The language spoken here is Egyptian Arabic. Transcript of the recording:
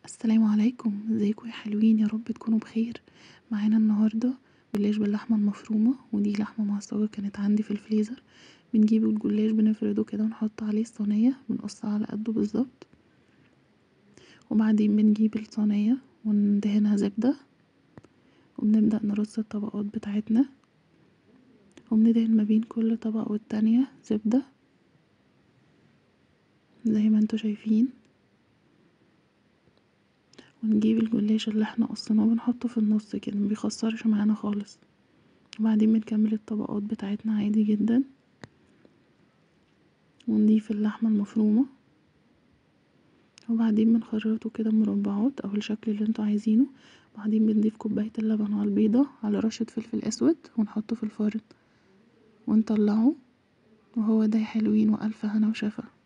السلام عليكم ازيكم يا حلوين يا رب تكونوا بخير معانا النهاردة جلاش باللحمة المفرومة ودي لحمة معصجة كانت عندي في الفريزر بنجيب الجلاش بنفرده كده ونحط عليه الصينية بنقصها على قده بالظبط وبعدين بنجيب الصينية وندهنها زبدة وبنبدأ نرص الطبقات بتاعتنا وبندهن ما بين كل طبقة والتانية زبدة زي ما انتوا شايفين ونجيب الجلاش اللي احنا قصيناه ونحطه في النص كده مبيخسرش معانا خالص وبعدين بنكمل الطبقات بتاعتنا عادي جدا ونضيف اللحمة المفرومة وبعدين بنخرطه كده مربعات او الشكل اللي انتوا عايزينه وبعدين بنضيف كوباية اللبن على البيضة على رشة فلفل اسود ونحطه في الفرن ونطلعه وهو ده يا حلوين والف هنا وشفا